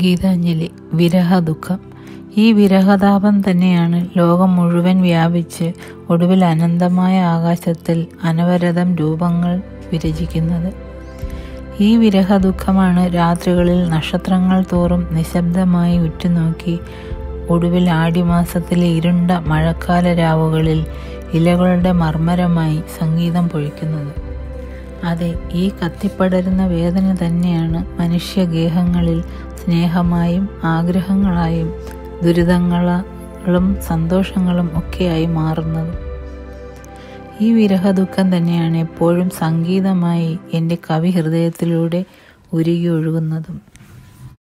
ഗീതാഞ്ജലി വിരഹദുഃഖം ഈ വിരഹതാപം തന്നെയാണ് ലോകം മുഴുവൻ വ്യാപിച്ച് ഒടുവിൽ അനന്തമായ ആകാശത്തിൽ അനവരതം രൂപങ്ങൾ വിരചിക്കുന്നത് ഈ വിരഹദുഃഖമാണ് രാത്രികളിൽ നക്ഷത്രങ്ങൾ തോറും നിശബ്ദമായി ഉറ്റുനോക്കി ഒടുവിൽ ആടിമാസത്തിലെ ഇരുണ്ട മഴക്കാല രാവുകളിൽ ഇലകളുടെ മർമ്മരമായി സംഗീതം പൊഴിക്കുന്നത് അതെ ഈ കത്തിപ്പടരുന്ന വേദന തന്നെയാണ് മനുഷ്യഗേഹങ്ങളിൽ സ്നേഹമായും ആഗ്രഹങ്ങളായും ദുരിതങ്ങളും സന്തോഷങ്ങളും ഒക്കെയായി മാറുന്നത് ഈ വിരഹദുഃഖം തന്നെയാണ് എപ്പോഴും സംഗീതമായി എൻ്റെ കവി ഹൃദയത്തിലൂടെ ഉരുകി ഒഴുകുന്നതും